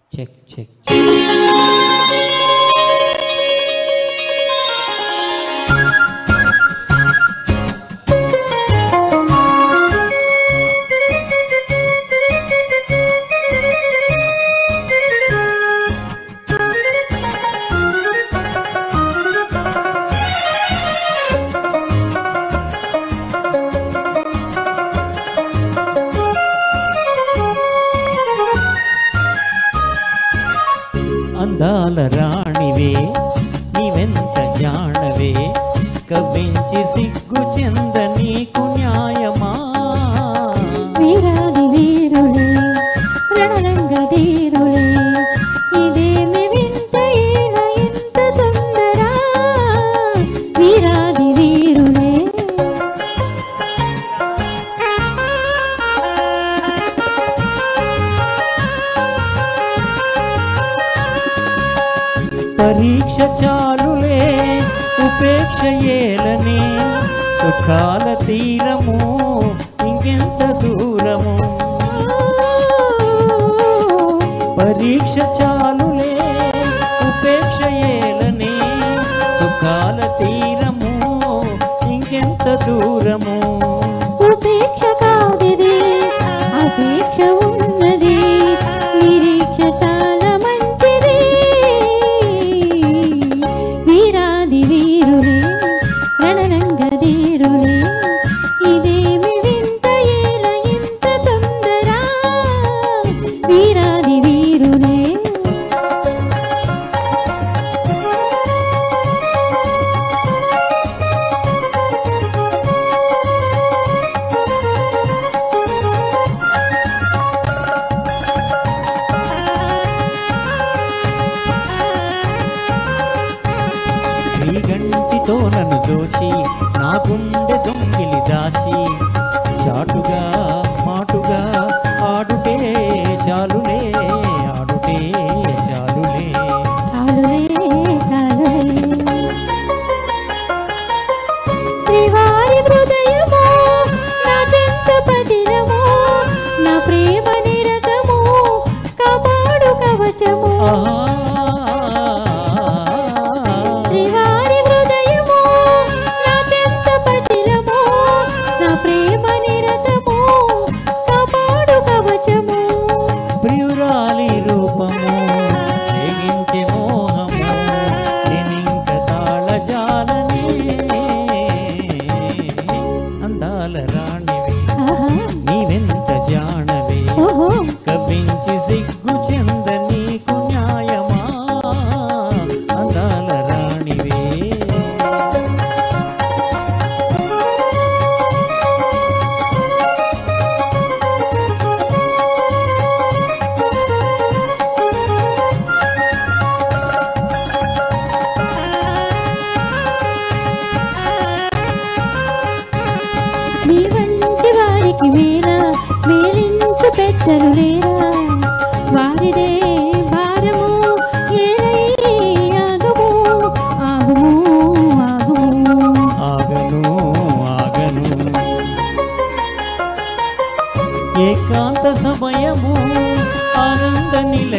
Check check check అందాల రాణివే నీవెంత జాణవే కవ్వించి సిగ్గు చెంద నీకు న్యాయమా వీరాది వీరులే రణరంగ ధీరులే ఇదేమి వింత ఈల ఇంత తొందర వీరాది వీరులే పరీక్ష చాలులే ఉపేక్ష ఏలనే సుఖాల తీరము ఇంకెంత దూరము పరీక్ష చాలులే ఉపేక్ష ఏలనే సుఖాల తీరము ఇంకెంత దూరము ఉపేక్ష కాదిది అపేక్ష ఉన్నది నిరీక్ష చాలా మంచిది వీరాది వీరులే రణరంగ ధీరులే ఇదేమి వింత ఏల ఇంత తొందర వీరాది వీరులే శ్రీగంటితో నన్ను దోచి నా గుండె దొంగిలి దాచి చాటుగా మాటుగా ఆడుటే చాలులే ఆడుటే చాలులే చాలులే చాలులే శ్రీవారి హృదయము నా చెంత పదిలము నా ప్రేమ నిరతము కాపాడు కవచము ఆహా. శ్రీవారి హృదయము నా చెంత పదిలము నా ప్రేమ నిరతము కాపాడు కవచము ప్రియురాలి రూపము తెగించే మోహము నేనింక తాళజాలనే అందాల రాణివి ఆహా నీవెంత జాణవే ఓహో కవ్వించి సిగ్గు చెంద నీకు న్యాయమా అందాల రాణివే మీ వంటి వారికి మేలా మేలించు పెద్దలు లేరా వారిదే భారము ఏలై ఆగము ఆగుము ఆగుము ఆగను ఆగను ఏకాంత సమయము ఆనంద నిలయ